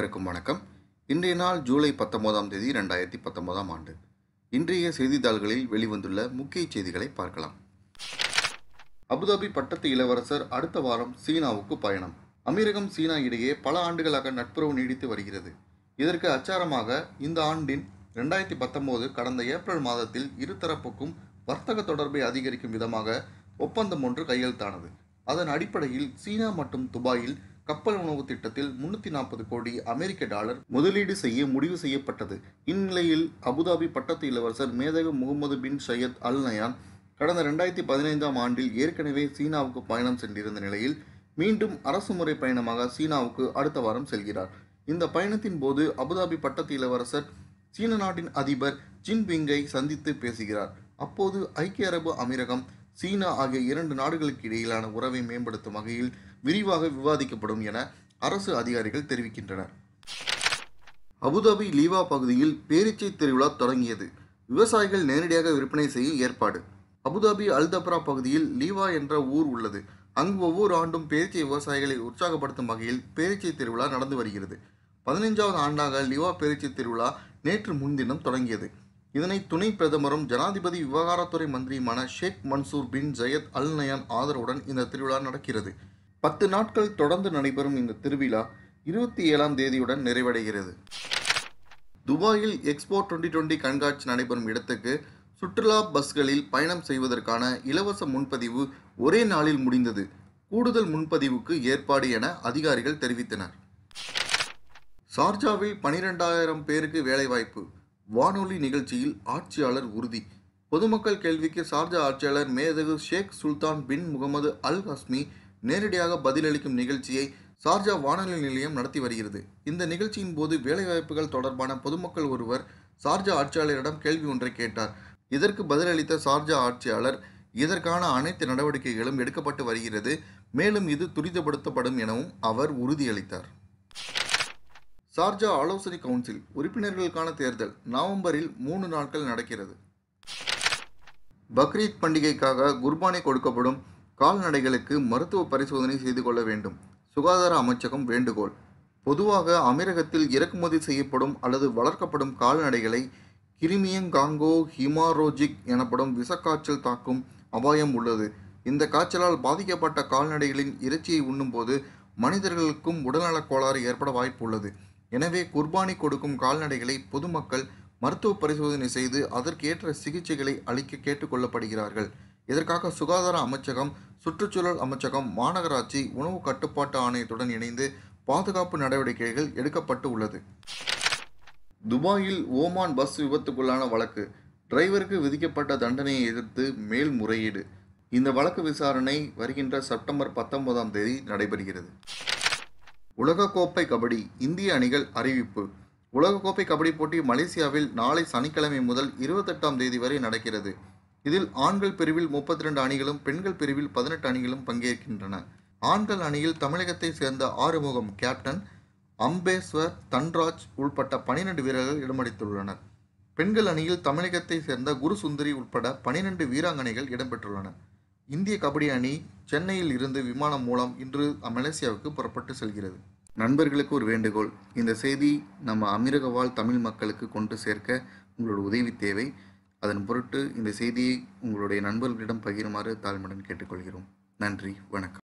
அனைவருக்கும் வணக்கம் இன்றைய நாள் ஜூலை பத்தொன்பதாம் தேதி ரெண்டாயிரத்தி பத்தொன்பதாம் ஆண்டு இன்றைய செய்தித்தாள்களில் வெளிவந்துள்ள முக்கிய செய்திகளை பார்க்கலாம் அபுதாபி பட்டத்து இளவரசர் அடுத்த வாரம் சீனாவுக்கு பயணம் அமீரகம் சீனா இடையே பல ஆண்டுகளாக நட்புறவு நீடித்து வருகிறது இதற்கு அச்சாரமாக இந்த ஆண்டின் ரெண்டாயிரத்தி பத்தொன்பது கடந்த ஏப்ரல் மாதத்தில் இருதரப்புக்கும் வர்த்தக தொடர்பை அதிகரிக்கும் விதமாக ஒப்பந்தம் ஒன்று கையெழுத்தானது அதன் அடிப்படையில் சீனா மற்றும் துபாயில் கப்பல் உணவு திட்டத்தில் முன்னூற்றி நாற்பது கோடி அமெரிக்க டாலர் முதலீடு செய்ய முடிவு செய்யப்பட்டது இந்நிலையில் அபுதாபி பட்டத்து இளவரசர் மேதகு முகமது பின் சையத் அல் நயான் கடந்த ரெண்டாயிரத்தி பதினைந்தாம் ஆண்டில் ஏற்கனவே சீனாவுக்கு பயணம் சென்றிருந்த நிலையில் மீண்டும் அரசுமுறை பயணமாக சீனாவுக்கு அடுத்த வாரம் செல்கிறார் இந்த பயணத்தின் போது அபுதாபி பட்டத்து இளவரசர் சீன நாட்டின் அதிபர் ஜின்பிங்கை சந்தித்து பேசுகிறார் அப்போது ஐக்கிய அரபு அமீரகம் சீனா ஆகிய இரண்டு நாடுகளுக்கு இடையிலான உறவை மேம்படுத்தும் வகையில் விரிவாக விவாதிக்கப்படும் என அரசு அதிகாரிகள் தெரிவிக்கின்றனர் அபுதாபி லீவா பகுதியில் பேரீச்சை திருவிழா தொடங்கியது விவசாயிகள் நேரடியாக விற்பனை செய்ய ஏற்பாடு அபுதாபி அல்தப்ரா பகுதியில் லீவா என்ற ஊர் உள்ளது அங்கு ஒவ்வொரு ஆண்டும் பேரீச்சை விவசாயிகளை உற்சாகப்படுத்தும் வகையில் பேரீச்சை திருவிழா நடந்து வருகிறது பதினைஞ்சாவது ஆண்டாக லிவா பேரீச்சை திருவிழா நேற்று முன்தினம் தொடங்கியது இதனை துணை பிரதமரும் ஜனாதிபதி விவகாரத்துறை மந்திரியுமான ஷேக் மன்சூர் பின் ஜயத் அல் நயான் ஆதரவுடன் இந்த திருவிழா நடக்கிறது பத்து நாட்கள் தொடர்ந்து நடைபெறும் இந்த திருவிழா இருபத்தி ஏழாம் தேதியுடன் நிறைவடைகிறது துபாயில் எக்ஸ்போ டுவெண்ட்டி டுவெண்ட்டி கண்காட்சி நடைபெறும் இடத்துக்கு சுற்றுலா பஸ்களில் பயணம் செய்வதற்கான இலவச முன்பதிவு ஒரே நாளில் முடிந்தது கூடுதல் முன்பதிவுக்கு ஏற்பாடு என அதிகாரிகள் தெரிவித்தனர் ஷார்ஜாவில் பனிரெண்டாயிரம் பேருக்கு வேலைவாய்ப்பு வானொலி நிகழ்ச்சியில் ஆட்சியாளர் உறுதி பொதுமக்கள் கேள்விக்கு ஷார்ஜா ஆட்சியாளர் மேதகு ஷேக் சுல்தான் பின் முகமது அல் ஹஸ்மி நேரடியாக பதிலளிக்கும் நிகழ்ச்சியை ஷார்ஜா வானொலி நிலையம் நடத்தி வருகிறது இந்த நிகழ்ச்சியின் போது வேலைவாய்ப்புகள் தொடர்பான பொதுமக்கள் ஒருவர் ஷார்ஜா ஆட்சியாளரிடம் கேள்வி ஒன்றை கேட்டார் இதற்கு பதிலளித்த ஷார்ஜா ஆட்சியாளர் இதற்கான அனைத்து நடவடிக்கைகளும் எடுக்கப்பட்டு வருகிறது மேலும் இது துரிதப்படுத்தப்படும் எனவும் அவர் உறுதியளித்தார் ஷார்ஜா ஆலோசனை கவுன்சில் உறுப்பினர்களுக்கான தேர்தல் நவம்பரில் மூணு நாட்கள் நடக்கிறது பக்ரீத் பண்டிகைக்காக குர்பானை கொடுக்கப்படும் கால்நடைகளுக்கு மருத்துவ பரிசோதனை செய்து கொள்ள வேண்டும் சுகாதார அமைச்சகம் வேண்டுகோள் பொதுவாக அமீரகத்தில் இறக்குமதி செய்யப்படும் அல்லது வளர்க்கப்படும் கால்நடைகளை கிரிமியன் காங்கோ ஹிமாரோஜிக் எனப்படும் விஷக்காய்ச்சல் தாக்கும் அபாயம் உள்ளது இந்த காய்ச்சலால் பாதிக்கப்பட்ட கால்நடைகளின் இறைச்சியை உண்ணும்போது மனிதர்களுக்கும் உடல்நலக் கோளாறு ஏற்பட வாய்ப்பு உள்ளது எனவே குர்பானி கொடுக்கும் கால்நடைகளை பொதுமக்கள் மருத்துவ பரிசோதனை செய்து அதற்கேற்ற சிகிச்சைகளை அளிக்க கேட்டுக்கொள்ளப்படுகிறார்கள் இதற்காக சுகாதார அமைச்சகம் சுற்றுச்சூழல் அமைச்சகம் மாநகராட்சி உணவு கட்டுப்பாட்டு ஆணையத்துடன் இணைந்து பாதுகாப்பு நடவடிக்கைகள் எடுக்கப்பட்டு உள்ளது துபாயில் ஓமான் பஸ் விபத்துக்குள்ளான வழக்கு டிரைவருக்கு விதிக்கப்பட்ட தண்டனையை எதிர்த்து மேல்முறையீடு இந்த வழக்கு விசாரணை வருகின்ற செப்டம்பர் பத்தொன்பதாம் தேதி நடைபெறுகிறது உலகக்கோப்பை கபடி இந்திய அணிகள் அறிவிப்பு உலகக்கோப்பை கபடி போட்டி மலேசியாவில் நாளை சனிக்கிழமை முதல் இருபத்தெட்டாம் தேதி வரை நடக்கிறது இதில் ஆண்கள் பிரிவில் முப்பத்தி ரெண்டு அணிகளும் பெண்கள் பிரிவில் பதினெட்டு அணிகளும் பங்கேற்கின்றன ஆண்கள் அணியில் தமிழகத்தை சேர்ந்த ஆறுமுகம் கேப்டன் அம்பேஸ்வர் தன்ராஜ் உள்பட்ட பனிரெண்டு வீரர்கள் இடமளித்துள்ளனர் பெண்கள் அணியில் தமிழகத்தை சேர்ந்த குருசுந்தரி உட்பட பனிரெண்டு வீராங்கனைகள் இடம்பெற்றுள்ளனர் இந்திய கபடி அணி சென்னையில் இருந்து விமானம் மூலம் இன்று மலேசியாவுக்கு புறப்பட்டு செல்கிறது நண்பர்களுக்கு ஒரு வேண்டுகோள் இந்த செய்தி நம்ம அமீரக வாழ் தமிழ் மக்களுக்கு கொண்டு சேர்க்க உங்களோட உதவி தேவை அதன் பொருட்டு இந்த செய்தியை உங்களுடைய நண்பர்களிடம் பகிருமாறு தாழ்மையுடன் கேட்டுக்கொள்கிறோம் நன்றி வணக்கம்